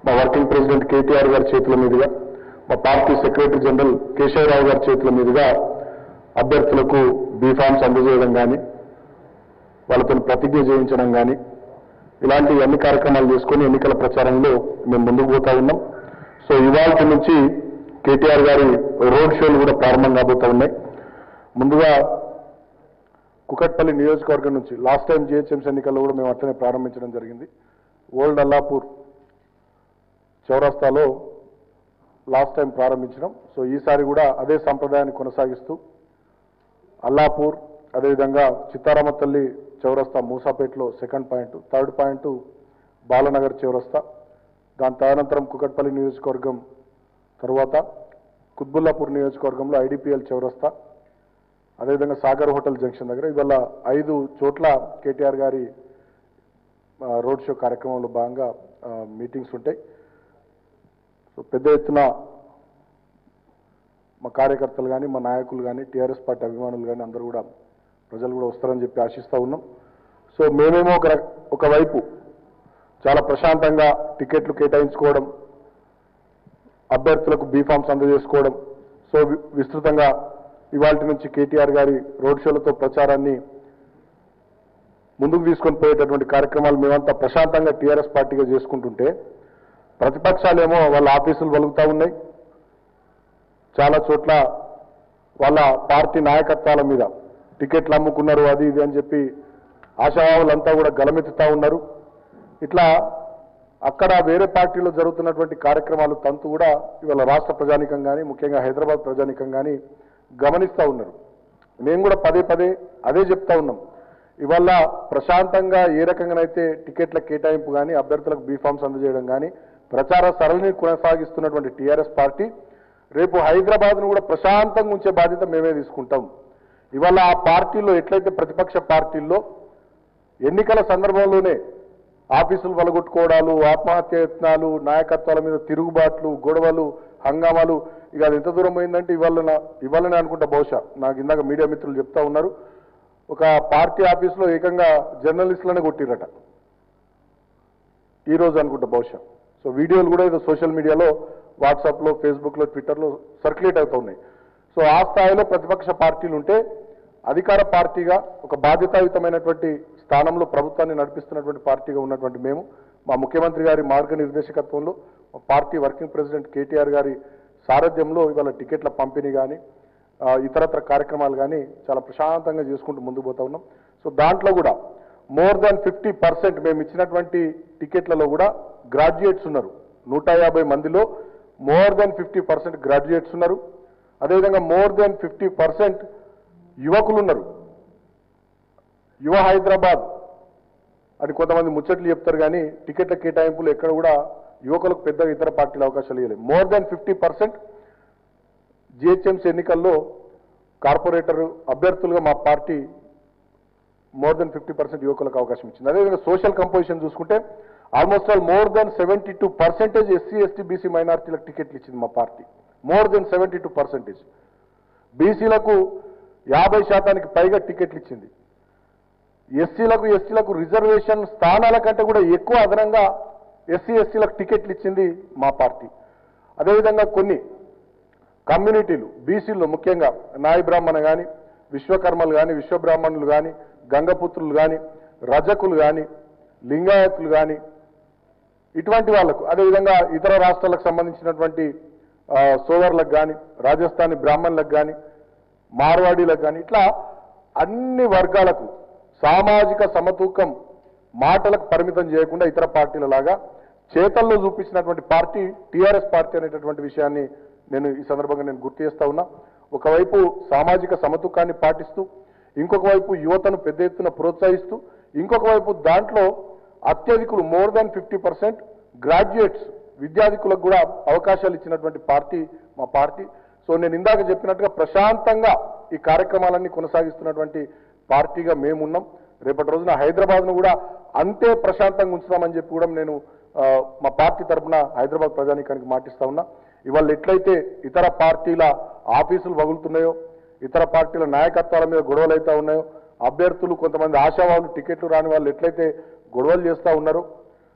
మా working president KTR గారి చేతుల మీదుగా మా పార్టీ సెక్రటరీ జనరల్ కేశవరావు గారి చేతుల మీదుగా అభ్యర్థులకు బీఫామ్స్ అందజేయడం కానీ వాళ్ళతో ప్రతిజ్ఞ చేయించడం కానీ ఇలాంటి అన్ని కార్యక్రమాలు చేసుకొని ఎన్నికల ప్రచారంలో మేము ముందుకు పోతా ఉన్నాం సో ఇవాళ నుంచి కేటీఆర్ గారి రోడ్ షోలు కూడా ప్రారంభం కాబోతా ఉన్నాయి ముందుగా కుకట్పల్లి నియోజకవర్గం నుంచి లాస్ట్ టైం జిహెచ్ఎంసీ ఎన్నికల్లో కూడా మేము అట్లనే ప్రారంభించడం జరిగింది ఓల్డ్ అల్లాపూర్ చౌరస్తాలో లాస్ట్ టైం ప్రారంభించడం సో ఈసారి కూడా అదే సంప్రదాయాన్ని కొనసాగిస్తూ అల్లాపూర్ అదేవిధంగా చిత్తారామ తల్లి చౌరస్తా మూసాపేటలో second point third point Balanagar చౌరస్తా దాని తదనంతరం కుకట్పల్లి నియోజకవర్గం తరువాత కుత్బుల్లాపూర్ నియోజకవర్గంలో ఐడిపిఎల్ చౌరస్తా అదేవిధంగా సాగర్ హోటల్ జంక్షన్ దగ్గర ఇవాళ ఐదు చోట్ల కేటీఆర్ గారి ఆ, రోడ్ షో కార్యక్రమంలో భాగంగా ఆ, మీటింగ్స్ ఉంటాయి సో పెద్ద ఎత్తున మా కార్యకర్తలు కానీ మా నాయకులు కానీ టీఆర్ఎస్ పార్టీ అభిమానులు కానీ అందరూ కూడా ప్రజలు కూడా వస్తారని చెప్పి ఆశిస్తూ ఉన్నాం సో మేమేమో ఒక రక- ఒకవైపు చాలా ప్రశాంతంగా టికెట్లు కేటాయించుకోవడం అభ్యర్థులకు బీఫామ్స్ అందజేసుకోవడం సో వి- విస్తృతంగా ఇవాళ నుంచి కేటీఆర్ గారి రోడ్ షోలతో ప్రచారాన్ని ముందుకు తీసుకొని పోయేటటువంటి కార్యక్రమాలు మేమంతా ప్రశాంతంగా టీఆర్ఎస్ పార్టీగా చేసుకుంటుంటే ప్రతిపక్షాలేమో వాళ్ళ ఆఫీసులు వలుగుతా ఉన్నాయి చాలా చోట్ల వాళ్ళ పార్టీ నాయకత్వాల మీద టికెట్లు అమ్ముకున్నారు అది ఇది అని చెప్పి ఆశావాహులంతా కూడా గలమెత్తుతా ఉన్నారు ఇట్లా అక్కడ వేరే పార్టీలో జరుగుతున్నటువంటి కార్యక్రమాలు తంతు కూడా ఇవాళ రాష్ట్ర ప్రజానికం కానీ ముఖ్యంగా హైదరాబాద్ ప్రజానికం కానీ గమనిస్తూ ఉన్నారు మేము కూడా పదే పదే అదే చెప్తా ఉన్నాం ఇవాళ ప్రశాంతంగా ఏ రకంగానైతే టికెట్ల కేటాయింపు కానీ అభ్యర్థులకు బీఫామ్స్ అందజేయడం కానీ ప్రచార సరళిని కొనసాగిస్తున్నటువంటి టీఆర్ఎస్ పార్టీ రేపు హైదరాబాద్ను కూడా ప్రశాంతంగా ఉంచే బాధ్యత మేమే తీసుకుంటాం ఇవాళ ఆ పార్టీలో ఎట్లయితే ప్రతిపక్ష పార్టీల్లో ఎన్నికల సందర్భంలోనే ఆఫీసులు వలగొట్టుకోవడాలు ఆత్మహత్య యత్నాలు నాయకత్వాల మీద తిరుగుబాట్లు గొడవలు హంగామాలు ఇక అది ఎంత దూరం పోయిందంటే ఇవాళ నా ఇవాళనే అనుకుంటా బహుశా నాకు ఇందాక మీడియా మిత్రులు చెప్తా ఉన్నారు ఒక పార్టీ ఆఫీసులో ఏకంగా జర్నలిస్టులనే కొట్టిరట ఈ రోజు అనుకుంటా బహుశా సో వీడియోలు కూడా ఏదో సోషల్ మీడియాలో వాట్సాప్లో ఫేస్బుక్లో ట్విట్టర్లో సర్క్యులేట్ అవుతూ ఉన్నాయి సో ఆ స్థాయిలో ప్రతిపక్ష పార్టీలు ఉంటే అధికార పార్టీగా ఒక బాధ్యతాయుతమైనటువంటి స్థానంలో ప్రభుత్వాన్ని నడిపిస్తున్నటువంటి పార్టీగా ఉన్నటువంటి మేము మా ముఖ్యమంత్రి గారి మార్గనిర్దేశకత్వంలో మా పార్టీ వర్కింగ్ ప్రెసిడెంట్ కేటీఆర్ గారి సారథ్యంలో ఇవాళ టికెట్ల పంపిణీ కానీ ఆ, ఇతరత్ర కార్యక్రమాలు కానీ చాలా ప్రశాంతంగా చేసుకుంటూ ముందుకు పోతా ఉన్నాం సో దాంట్లో కూడా మోర్ దాన్ ఫిఫ్టీ పర్సెంట్ మేము ఇచ్చినటువంటి టికెట్లలో కూడా గ్రాడ్యుయేట్స్ ఉన్నారు నూట యాభై మందిలో more than fifty percent graduates ఉన్నారు అదేవిధంగా మోర్ దాన్ ఫిఫ్టీ పర్సెంట్ యువకులు ఉన్నారు యువ హైదరాబాద్ అని కొంతమంది ముచ్చట్లు చెప్తారు కానీ టికెట్ల కేటాయింపులు ఎక్కడ కూడా యువకులకు పెద్దగా ఇతర పార్టీల అవకాశాలు ఇవ్వలేదు more than fifty percent GHMC ఎన్నికల్లో కార్పొరేటర్ అభ్యర్థులుగా మా party more than fifty percent యువకులకు అవకాశం ఇచ్చింది అదేవిధంగా సోషల్ కంపోజిషన్ చూసుకుంటే almost all more than seventy two percentage SC ST BC మైనార్టీలకు టికెట్లు ఇచ్చింది మా party more than seventy two percentage బీసీలకు యాభై శాతానికి పైగా టికెట్లు ఇచ్చింది ఎస్సీలకు ఎస్టీలకు రిజర్వేషన్ స్థానాల కంటే కూడా ఎక్కువ అదనంగా ఎస్సీ ఎస్టీలకు టికెట్లు ఇచ్చింది మా పార్టీ అదేవిధంగా కొన్ని కమ్యూనిటీలు బీసీల్లో ముఖ్యంగా నాయి బ్రాహ్మణ కానీ విశ్వకర్మలు కానీ విశ్వబ్రాహ్మణులు కానీ గంగపుత్రులు కానీ రజకులు కానీ లింగాయతులు కానీ ఇటువంటి వాళ్లకు అదేవిధంగా ఇతర రాష్ట్రాలకు సంబంధించినటువంటి ఆ, సోదరులకు కానీ రాజస్థానీ బ్రాహ్మణులకు కానీ మార్వాడీలకు కానీ ఇట్లా అన్ని వర్గాలకు సామాజిక సమతూకం మాటలకు పరిమితం చేయకుండా ఇతర పార్టీల లాగా చేతల్లో చూపించినటువంటి పార్టీ టీఆర్ఎస్ పార్టీ అనేటటువంటి విషయాన్ని నేను ఈ సందర్భంగా నేను గుర్తు చేస్తా ఉన్నా ఒకవైపు సామాజిక సమతూకాన్ని పాటిస్తూ ఇంకొక వైపు యువతను పెద్ద ఎత్తున ప్రోత్సహిస్తూ ఇంకొక వైపు దాంట్లో అత్యధికులు more than fifty percent graduates విద్యార్థికులకు కూడా అవకాశాలు ఇచ్చినటువంటి పార్టీ మా పార్టీ సో నేను ఇందాక చెప్పినట్టుగా ప్రశాంతంగా ఈ కార్యక్రమాలన్నీ కొనసాగిస్తున్నటువంటి పార్టీగా మేమున్నాం రేపటి రోజున హైదరాబాద్ను కూడా అంతే ప్రశాంతంగా ఉంచుతామని చెప్పి కూడా నేను ఆ, మా పార్టీ తరఫున హైదరాబాద్ ప్రజానీకానికి మాటిస్తా ఉన్నా ఇవాళ ఎట్లయితే ఇతర పార్టీల ఆఫీసులు వగులుతున్నాయో ఇతర పార్టీల నాయకత్వాల మీద గొడవలు అయితే ఉన్నాయో అభ్యర్థులు కొంతమంది ఆశావాదులు టికెట్లు రాని వాళ్ళు ఎట్లయితే గొడవలు చేస్తూ ఉన్నారో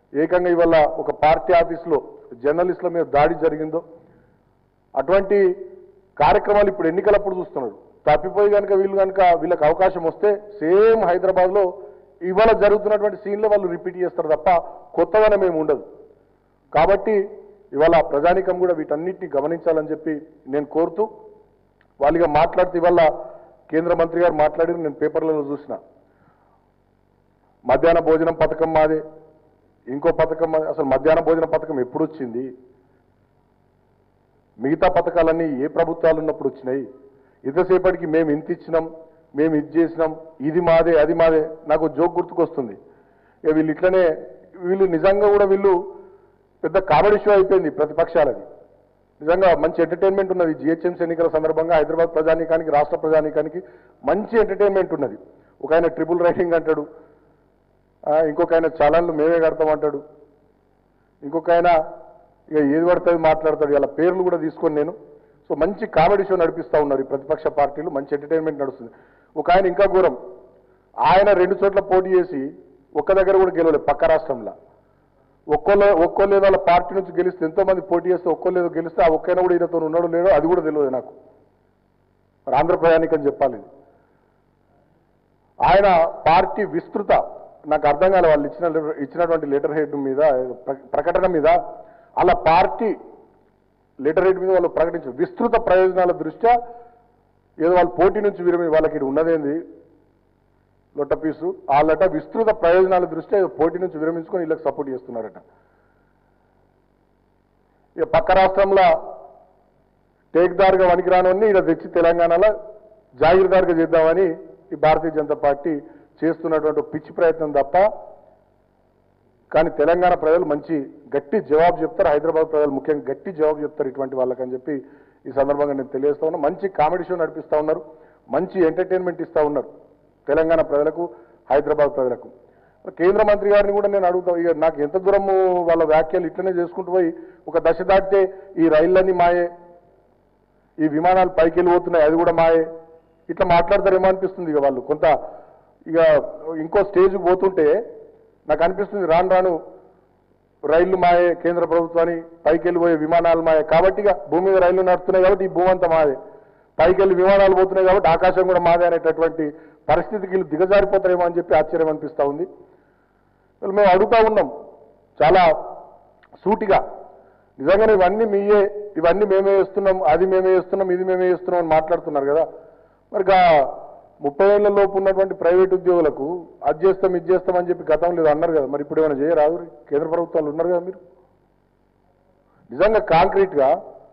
ఏకంగా ఇవాళ ఒక పార్టీ ఆఫీసులో జర్నలిస్టుల మీద దాడి జరిగిందో అటువంటి కార్యక్రమాలు ఇప్పుడు ఎన్నికలప్పుడు చూస్తున్నారు తప్పిపోయి కనుక వీళ్ళు కనుక వీళ్ళకి అవకాశం వస్తే సేమ్ హైదరాబాద్లో ఇవాళ జరుగుతున్నటువంటి సీన్లో వాళ్ళు రిపీట్ చేస్తారు తప్ప కొత్తదనం ఏమి ఉండదు కాబట్టి ఇవాళ ప్రజానికం కూడా వీటన్నిటిని గమనించాలని చెప్పి నేను కోరుతూ వాళ్ళుగా మాట్లాడితే ఇవాళ కేంద్ర మంత్రి గారు మాట్లాడి నేను పేపర్లలో చూసిన మధ్యాహ్న భోజనం పథకం మాదే ఇంకో పథకం మాదే. అసలు మధ్యాహ్న భోజన పథకం ఎప్పుడు వచ్చింది మిగతా పథకాలన్నీ ఏ ప్రభుత్వాలు ఉన్నప్పుడు వచ్చినాయి ఇంతసేపటికి మేము ఇంత ఇచ్చినాం మేము ఇది చేసినాం ఇది మాదే అది మాదే నాకు జోక్ గుర్తుకొస్తుంది ఇక వీళ్ళు ఇట్లనే వీళ్ళు నిజంగా కూడా వీళ్ళు పెద్ద కామెడీ షో అయిపోయింది ప్రతిపక్షాలది నిజంగా మంచి ఎంటర్టైన్మెంట్ ఉన్నది జిహెచ్ఎంసీ ఎన్నికల సందర్భంగా హైదరాబాద్ ప్రజానీకానికి రాష్ట్ర ప్రజానీకానికి మంచి ఎంటర్టైన్మెంట్ ఉన్నది ఒక ఆయన ట్రిపుల్ రైటింగ్ అంటాడు ఆ, ఇంకొక ఆయన చలాన్లు మేమే కడతామంటాడు ఇంకొక ఆయన ఇక ఏది పడుతుంది మాట్లాడతాడు ఇలా పేర్లు కూడా తీసుకొని నేను సో మంచి కామెడీ షో నడిపిస్తా ఉన్నారు ఈ ప్రతిపక్ష పార్టీలు మంచి ఎంటర్టైన్మెంట్ నడుస్తుంది ఒక ఆయన ఇంకా ఘోరం ఆయన రెండు చోట్ల పోటీ చేసి ఒక్క దగ్గర కూడా గెలవలేదు పక్క రాష్ట్రంలో ఒక్కోళ్ళు ఒక్కోళ్ళు ఏదో వాళ్ళ పార్టీ నుంచి గెలిస్తే ఎంతో మంది పోటీ చేస్తే ఒక్కోళ్ళు ఏదో గెలిస్తే ఆ ఒక్కైనా కూడా ఈయనతో ఉన్నాడో లేడో అది కూడా తెలియదు నాకు మరి ఆంధ్ర ప్రయాణికని చెప్పాలి ఇది. ఆయన పార్టీ విస్తృత నాకు అర్థం కాలే వాళ్ళు ఇచ్చిన ఇచ్చినటువంటి లెటర్ హెడ్ మీద ప్ర- ప్రకటన మీద అలా పార్టీ లెటర్ హెడ్ మీద వాళ్ళు ప్రకటించారు విస్తృత ప్రయోజనాల దృష్ట్యా ఏదో వాళ్ళు పోటీ నుంచి విరమి వాళ్ళకి ఇది ఉన్నదేంది లొట్ట పీసు వాళ్ళట విస్తృత ప్రయోజనాల దృష్ట్యా ఏదో పోటీ నుంచి విరమించుకొని వీళ్ళకి సపోర్ట్ చేస్తున్నారట ఇక పక్క రాష్ట్రంలో టేక్దారుగా వనికిరానోని ఇక్కడ తెచ్చి తెలంగాణలో జాగీర్దారుగా చేద్దామని ఈ భారతీయ జనతా పార్టీ చేస్తున్నటువంటి ఒక పిచ్చి ప్రయత్నం తప్ప కానీ తెలంగాణ ప్రజలు మంచి గట్టి జవాబు చెప్తారు హైదరాబాద్ ప్రజలు ముఖ్యంగా గట్టి జవాబు చెప్తారు ఇటువంటి వాళ్ళకని చెప్పి ఈ సందర్భంగా నేను తెలియజేస్తా ఉన్నా మంచి కామెడీ షో నడిపిస్తా ఉన్నారు మంచి ఎంటర్టైన్మెంట్ ఇస్తా ఉన్నారు తెలంగాణ ప్రజలకు హైదరాబాద్ ప్రజలకు కేంద్ర మంత్రి గారిని కూడా నేను అడుగుతా ఇక నాకు ఎంత దూరము వాళ్ళ వ్యాఖ్యలు ఇట్లనే చేసుకుంటూ పోయి ఒక దశ దాటితే ఈ రైళ్ళన్నీ మాయే ఈ విమానాలు పైకి వెళ్ళిపోతున్నాయి అది కూడా మాయే ఇట్లా మాట్లాడతారేమో అనిపిస్తుంది ఇక వాళ్ళు కొంత ఇక ఇంకో స్టేజ్ పోతుంటే నాకు అనిపిస్తుంది రాను రాను రైళ్లు మాయే కేంద్ర ప్రభుత్వాన్ని పైకి వెళ్ళిపోయే విమానాలు మాయే కాబట్టి ఇక భూమి మీద రైళ్లు నడుస్తున్నాయి కాబట్టి ఈ భూమి అంతా మాదే పైకి వెళ్ళి విమానాలు పోతున్నాయి కాబట్టి ఆకాశం కూడా మాదే అనేటటువంటి పరిస్థితికి వీళ్ళు దిగజారిపోతారేమో అని చెప్పి ఆశ్చర్యం అనిపిస్తా ఉంది వీళ్ళు మేము అడుగుతా ఉన్నాం చాలా సూటిగా నిజంగానే ఇవన్నీ మీయే ఇవన్నీ మేమే వేస్తున్నాం అది మేమే వేస్తున్నాం ఇది మేమే వేస్తున్నాం అని మాట్లాడుతున్నారు కదా మరి గా ముప్పై ఏళ్ల లోపు ఉన్నటువంటి ప్రైవేట్ ఉద్యోగులకు అది చేస్తాం ఇది చేస్తాం అని చెప్పి గతంలో ఏదో అన్నారు కదా మరి ఇప్పుడు ఏమైనా చేయరాదు కేంద్ర ప్రభుత్వాలు ఉన్నారు కదా మీరు నిజంగా కాంక్రీట్గా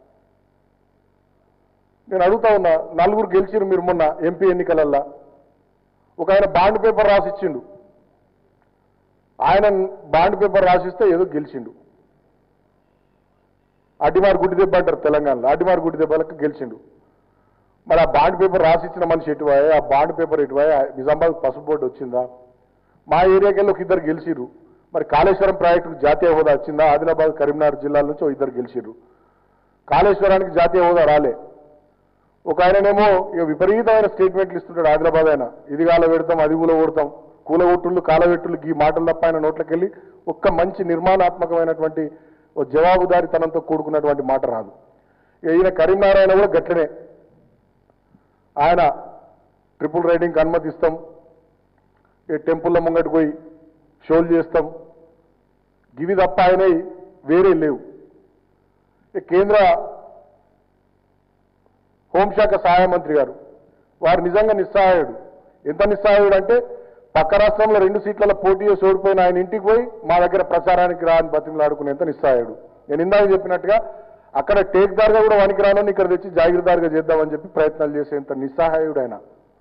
నేను అడుగుతా ఉన్నా నలుగురు గెలిచిరు మీరు మొన్న ఎంపీ ఎన్నికలల్లా ఒక ఆయన బాండ్ పేపర్ రాసిచ్చిండు ఆయన బాండ్ పేపర్ రాసిస్తే ఏదో గెలిచిండు అడ్డిమారు గుడ్డి దెబ్బ అంటారు తెలంగాణలో అడ్డిమారు గుడ్డి దెబ్బలకు గెలిచిండు మరి ఆ బాండ్ పేపర్ రాసిచ్చిన మనిషి ఎటువాయే ఆ బాండ్ పేపర్ ఎటువాయే నిజామాబాద్ పసుపు బోర్డు వచ్చిందా మా ఏరియాకి వెళ్ళి ఒక ఇద్దరు గెలిచిర్రు మరి కాళేశ్వరం ప్రాజెక్టుకు జాతీయ హోదా వచ్చిందా ఆదిలాబాద్ కరీంనగర్ జిల్లాల నుంచి ఓ ఇద్దరు గెలిచిర్రు కాళేశ్వరానికి జాతీయ హోదా రాలే ఒక ఆయననేమో ఇక విపరీతమైన స్టేట్మెంట్లు ఇస్తుంటాడు ఆదిలాబాద్ ఆయన ఇది కాల పెడతాం అది కూల కొడతాం కూలగొట్టుళ్ళు కాలవెట్టుళ్ళు ఈ మాటలు తప్ప ఆయన నోట్లకి వెళ్ళి ఒక్క మంచి నిర్మాణాత్మకమైనటువంటి ఓ జవాబుదారితనంతో కూడుకున్నటువంటి మాట రాదు ఇక ఈయన కరీంనారాయణ కూడా గట్లనే ఆయన ట్రిపుల్ రైడింగ్కి అనుమతిస్తాం ఈ టెంపుల్ల ముంగటి పోయి షోలు చేస్తాం గివి తప్ప ఆయన వేరే లేవు ఈ కేంద్ర హోంశాఖ సహాయ మంత్రి గారు వారు నిజంగా నిస్సహాయుడు ఎంత నిస్సహాయుడు అంటే పక్క రాష్ట్రంలో రెండు సీట్లలో పోటీ చేసి ఓడిపోయిన ఆయన ఇంటికి పోయి మా దగ్గర ప్రచారానికి రా అని బతిమలాడుకునేంత నిస్సహాయుడు నేను ఇందాక చెప్పినట్టుగా అక్కడ టేక్దారుగా కూడా వానికి రానని ఇక్కడ తెచ్చి జాగీర్దారుగా చేద్దామని చెప్పి ప్రయత్నాలు చేసేంత నిస్సహాయుడు ఆయన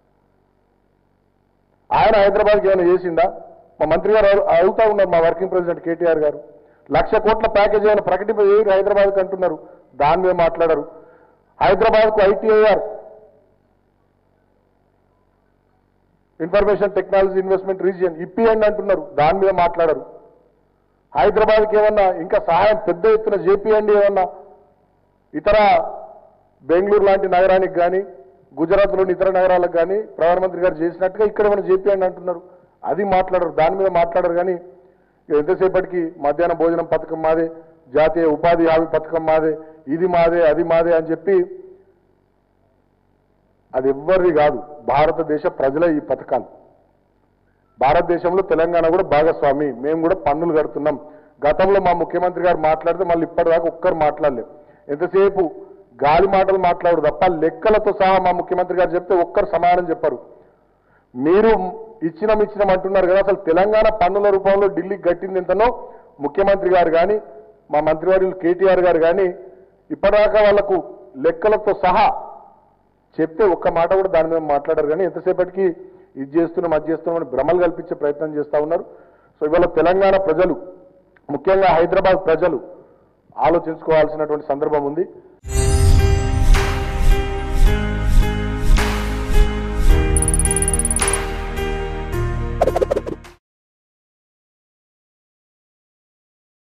ఆయన హైదరాబాద్కి ఏమైనా చేసిందా మా మంత్రి గారు అడు- అడుగుతా ఉన్నారు మా వర్కింగ్ ప్రెసిడెంట్ కేటీఆర్ గారు లక్ష కోట్ల ప్యాకేజ్ ఏమైనా ప్రకటింపజేయరు హైదరాబాద్కి అంటున్నారు దాని మీద మాట్లాడరు హైదరాబాద్కు ITIR information technology investment region ఇప్పియండి అంటున్నారు దాని మీద మాట్లాడరు హైదరాబాద్కి ఏమన్నా ఇంకా సహాయం పెద్ద ఎత్తున చేపియండి ఏమన్నా ఇతర బెంగళూరు లాంటి నగరానికి కానీ గుజరాత్లోని ఇతర నగరాలకు కానీ ప్రధానమంత్రి గారు చేసినట్టుగా ఇక్కడ ఏమైనా చేపియండి అంటున్నారు అది మాట్లాడరు దాని మీద మాట్లాడరు కానీ ఇక ఎంతసేపటికి మధ్యాహ్న భోజనం పథకం మాదే జాతీయ ఉపాధి హామీ పథకం మాదే ఇది మాదే అది మాదే అని చెప్పి అది ఎవ్వరిది కాదు భారతదేశ ప్రజల ఈ పథకాలు భారతదేశంలో తెలంగాణ కూడా భాగస్వామి మేము కూడా పన్నులు కడుతున్నాం గతంలో మా ముఖ్యమంత్రి గారు మాట్లాడితే మళ్ళీ ఇప్పటిదాకా ఒక్కరు మాట్లాడలేదు ఎంతసేపు గాలి మాటలు మాట్లాడు తప్ప లెక్కలతో సహా మా ముఖ్యమంత్రి గారు చెప్తే ఒక్కరు సమాధానం చెప్పారు మీరు ఇచ్చినాం ఇచ్చినాం అంటున్నారు కదా అసలు తెలంగాణ పన్నుల రూపంలో ఢిల్లీకి గట్టింది ఎంతనో ముఖ్యమంత్రి గారు కానీ మా మంత్రివర్యులు కేటీఆర్ గారు కానీ ఇప్పటిదాకా వాళ్లకు లెక్కలతో సహా చెప్తే ఒక్క మాట కూడా దాని మీద మాట్లాడారు కానీ ఎంతసేపటికి ఇది చేస్తున్నాం అది చేస్తున్నాం అని భ్రమలు కల్పించే ప్రయత్నం చేస్తా ఉన్నారు సో ఇవాళ తెలంగాణ ప్రజలు ముఖ్యంగా హైదరాబాద్ ప్రజలు ఆలోచించుకోవాల్సినటువంటి సందర్భం ఉంది